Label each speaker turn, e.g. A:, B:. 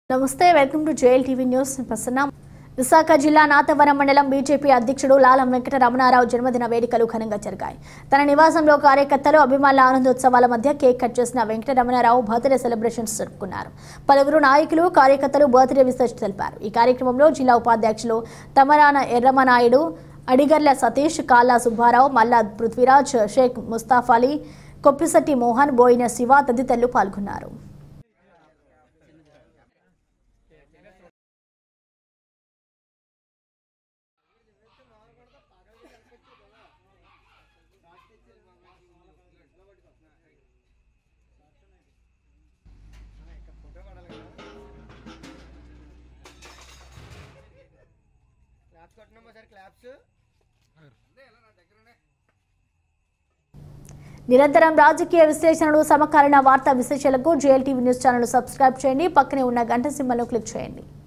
A: నమస్తే welcome to JL TV news Prasanna Visakha జిల్లా నాతవరం మండలం బీజేపీ అధ్యక్షుడు లాలం వెంకట రమణారావు జన్మదిన వేడుకలు ఘనంగా జరిగాయి తన నివాసంలో కార్యకర్తలు అభిమానుల ఆనందోత్సవాల మధ్య కేక్ కట్ చేసిన వెంకట రమణారావు బర్త్డే సెలబ్రేషన్స్ జరుపుకున్నారు పలువురు నాయకులు కార్యకర్తలు బర్త్డే విశేష తెలిపారు ఈ కార్యక్రమంలో జిల్లా ఉపాధ్యక్షులు తమరాన ఎర్రమనాయుడు అడిగర్ల సతీష్ కాల్లా సుబ్బారావు మల్లా పృథ్వీరాజ్ షేక్ ముస్తాఫాలీ కొప్పిశెట్టి మోహన్ బోయిన శివ తదితరులు పాల్గొన్నారు
B: క్లాప్స్ కొట్టినామా సార్ క్లాప్స్
A: నిరంతరం రాజకీయ విశ్లేషణలు సమకాలీన వార్తా విశేషాలకు JL TV news channel subscribe చేయండి పక్కనే ఉన్న గంట సింబల్ను క్లిక్ చేయండి